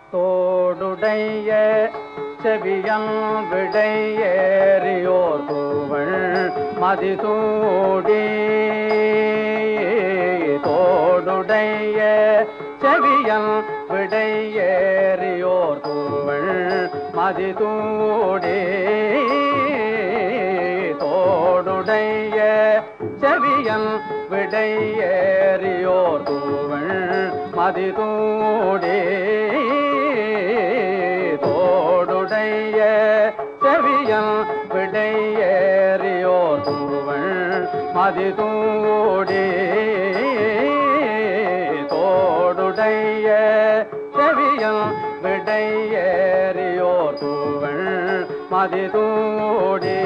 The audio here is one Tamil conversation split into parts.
தோடுடைய செவியன் விடையேறியோர் தூவள் மதிசூடி தோடுடைய செவியன் விடையேறியோர் தூவள் மதிசூடி தோடுடைய செவியன் விடையேறியோர் தூவள் மதிதூடே தோடுடைய செவியன் விடையேறியோர் தூவள் மதிதூடே தோடுடைய செவியன் விடையேறியோர் தூவள் மதிதூடே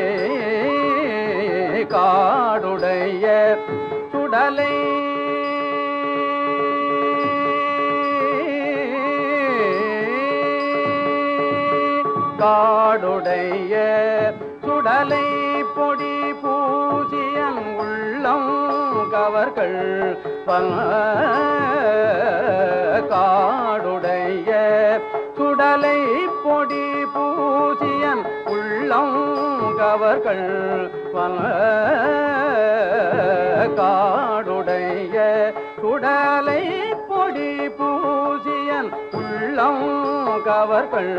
காடுடைய சுடலை காடுடைய சுடலை பொடி பூஜியன் உள்ளம் கவர்கள் காடுடைய சுடலை பொடி பூஜியன் உள்ளம் கவர்கள் காடுடைய சுடலை பொடி பூஜியன் உள்ளம் கவர்கள்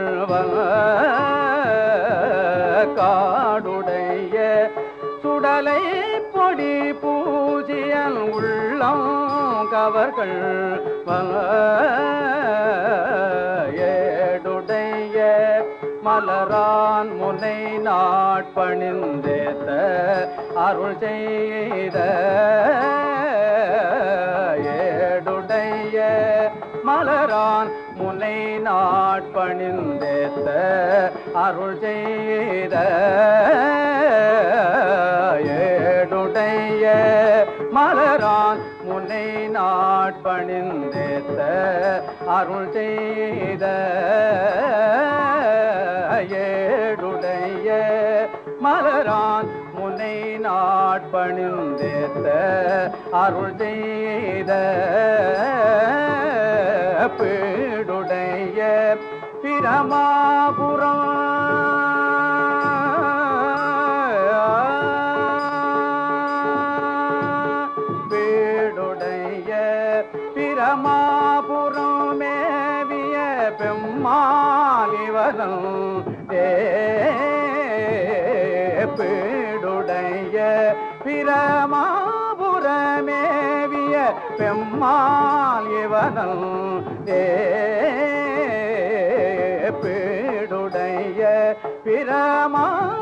காடுடைய சுடலை பொடி பூஜியன் உள்ளம் கவர்கள் ஏடுடைய மலரான் முனை நாட்பணிந்தேத்த அருள் செய்த ஏடுடைய மலரான் முனை நாட்பணிந்தேத்த அருள் செய்த ஏடுடைய மலரான் முனை நாட்பணிந்தேத்த அருள் செய்த ஏடுடைய மலரான் முனை நாட்பணிந்தேத்த அருள் செய்த பீடுடைய பிரமாபுரம் வீடுடைய பிரமாபுரம் மேவிய பெம்மாலிவரம் பீடுடைய பிரமாபுரமேவிய பெம்மால் இவனம் பீடுடைய பிரமா